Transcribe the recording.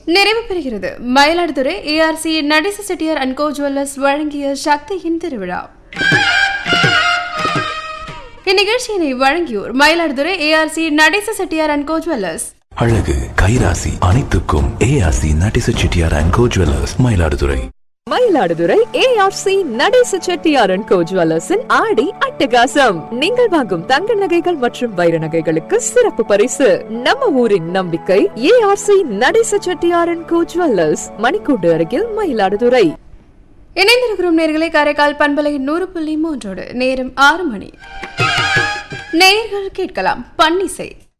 நிறைவு பெறுகிறது மயிலாடுதுறை ஏஆர்சி நடேச செட்டியார் அண்ட் கோ ஜுவல்லர்ஸ் வழங்கிய சக்தியின் திருவிழா இந்நிகழ்ச்சியினை வழங்கியோர் மயிலாடுதுறை ஏஆர்சி நடேச செட்டியார் அண்ட் கோ ஜுவல்லர்ஸ் அழகு கைராசி அனைத்துக்கும் ARC Natesa Chettiar and co jewellers Mayiladuthurai Mayiladuthurai ARC Natesa செட்டியாரன் கோ ஜுவல்லர்ஸின் ஆடி அட்டகாசம் நீங்கள் வாங்கும் தங்க நகைகள் மற்றும் வைர நகைகளுக்கு சிறப்பு பரிசு நம்ம ஊரின் நம்பிக்கை ஏஆர்சி நடேச செட்டியாரன் கோ ஜுவல்லர்ஸ் மணிக்கூண்டு அருகில் மயிலாடுதுறை இணைந்திருக்கிறோம் நேர்களை காரைக்கால் பண்பலை நூறு புள்ளி மூன்றோடு நேரம் ஆறு மணி நேயர்கள் கேட்கலாம் பன்னிசை